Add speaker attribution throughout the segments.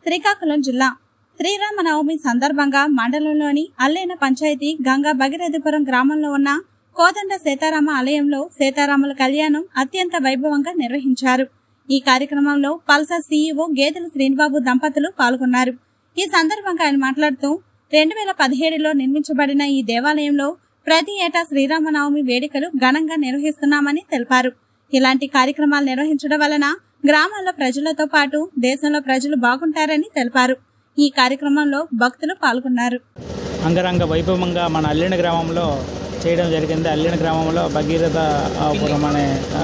Speaker 1: శ్రీకాకుళం జిల్లా శ్రీరామనవమి సందర్భంగా మండలంలోని అల్లేన పంచాయతీ గంగా భగీరథపురం గ్రామంలో ఉన్న కోదండ సీతారామ ఆలయంలో సీతారాముల కళ్యాణం అత్యంత వైభవంగా నిర్వహించారు ఈ కార్యక్రమంలో పల్సర్ సీఈఓ గేదెల శ్రీనిబాబు దంపతులు పాల్గొన్నారు ఈ సందర్భంగా ఆయన మాట్లాడుతూ రెండు వేల పదిహేడులో నిర్మించబడిన ఈ దేవాలయంలో ప్రతి ఏటా శ్రీరామనవమి వేడుకలు ఘనంగా నిర్వహిస్తున్నామని తెలిపారు ఇలాంటి కార్యక్రమాలు నిర్వహించడం వలన గ్రామాల్లో ప్రజలతో పాటు దేశంలో ప్రజలు బాగుంటారని తెలిపారు ఈ కార్యక్రమంలో భక్తులు పాల్గొన్నారు
Speaker 2: అంగరంగ వైభవంగా మన అల్లిన గ్రామంలో చేయడం జరిగింది అల్లిన గ్రామంలో భగీరథ ఆ, పురం అనే ఆ,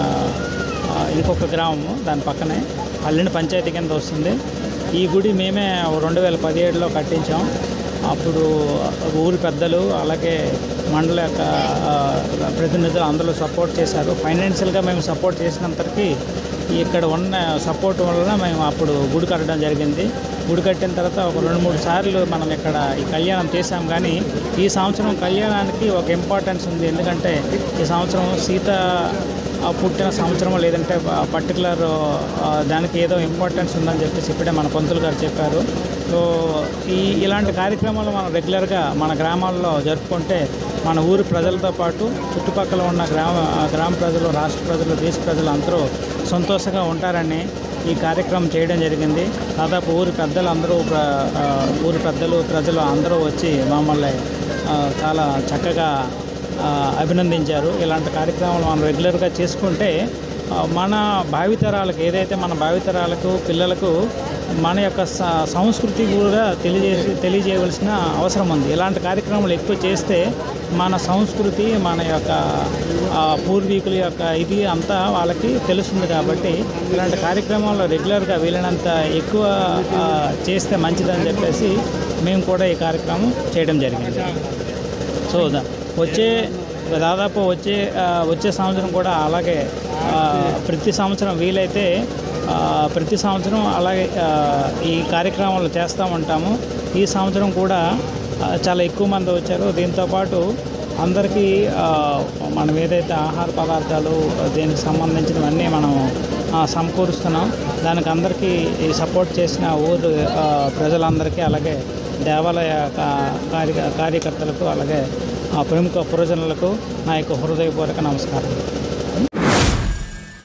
Speaker 2: ఆ, ఇంకొక గ్రామము దాని పక్కనే అల్లిన పంచాయతీ కింద వస్తుంది ఈ గుడి మేమే రెండు వేల పదిహేడులో కట్టించాం అప్పుడు ఊరి పెద్దలు అలాగే మండల యొక్క ఆ, ప్రతినిధులు అందరూ సపోర్ట్ చేశారు ఫైనాన్షియల్గా మేము సపోర్ట్ చేసినంతకి ఇక్కడ ఉన్న సపోర్ట్ వలన మేము అప్పుడు గుడి కట్టడం జరిగింది గుడి కట్టిన తర్వాత ఒక రెండు మూడు సార్లు మనం ఇక్కడ ఈ కళ్యాణం చేశాం కానీ ఈ సంవత్సరం కళ్యాణానికి ఒక ఇంపార్టెన్స్ ఉంది ఎందుకంటే ఈ సంవత్సరం సీత ఆ, పుట్టిన సంవత్సరం లేదంటే పర్టికులర్ దానికి ఏదో ఇంపార్టెన్స్ ఉందని చెప్పేసి ఇప్పుడే మన పంతులు గారు చెప్పారు సో ఈ ఇలాంటి కార్యక్రమాలు మనం రెగ్యులర్గా మన గ్రామాల్లో జరుపుకుంటే మన ఊరి ప్రజలతో పాటు చుట్టుపక్కల ఉన్న గ్రామ గ్రామ ప్రజలు రాష్ట్ర ప్రజలు దేశ ప్రజలు అందరూ సంతోషంగా ఉంటారని ఈ కార్యక్రమం చేయడం జరిగింది దాదాపు ఊరి పెద్దలు అందరూ ప్ర- ఆ, ఊరి పెద్దలు ప్రజలు అందరూ వచ్చి మమ్మల్ని ఆ, చాలా చక్కగా ఆ, అభినందించారు ఇలాంటి కార్యక్రమాలు మనం రెగ్యులర్గా చేసుకుంటే ఆ, మన భావితరాలకు ఏదైతే మన భావితరాలకు పిల్లలకు మన యొక్క స- సంస్కృతి కూడా తెలియజేసి తెలియజేయవలసిన అవసరం ఉంది ఇలాంటి కార్యక్రమాలు ఎక్కువ చేస్తే మన సంస్కృతి మన యొక్క ఆ, పూర్వీకుల యొక్క ఇది అంతా వాళ్ళకి తెలుస్తుంది కాబట్టి ఇలాంటి కార్యక్రమాల్లో రెగ్యులర్గా వీలైనంత ఎక్కువ ఆ, చేస్తే మంచిదని చెప్పేసి మేము కూడా ఈ కార్యక్రమం చేయడం జరిగింది సో దా- వచ్చే దాదాపు వచ్చే ఆ, వచ్చే సంవత్సరం కూడా అలాగే ఆ, ప్రతి సంవత్సరం వీలైతే ఆ, ప్రతి సంవత్సరం అలాగే ఆ, ఈ కార్యక్రమాలు చేస్తూ ఉంటాము ఈ సంవత్సరం కూడా ఆ, చాలా ఎక్కువ మంది వచ్చారు దీంతోపాటు అందరికీ ఆ, మనం ఏదైతే ఆహార పదార్థాలు దీనికి సంబంధించినవన్నీ మనం ఆ, సమకూరుస్తున్నాం దానికి అందరికీ ఈ సపోర్ట్ చేసిన ఊరు ఆ, ప్రజలందరికీ అలాగే దేవాలయ కా- కార్య కార్యకర్తలకు అలాగే ఆ ప్రముఖ పురజనులకు నా యొక్క హృదయపూర్వక నమస్కారం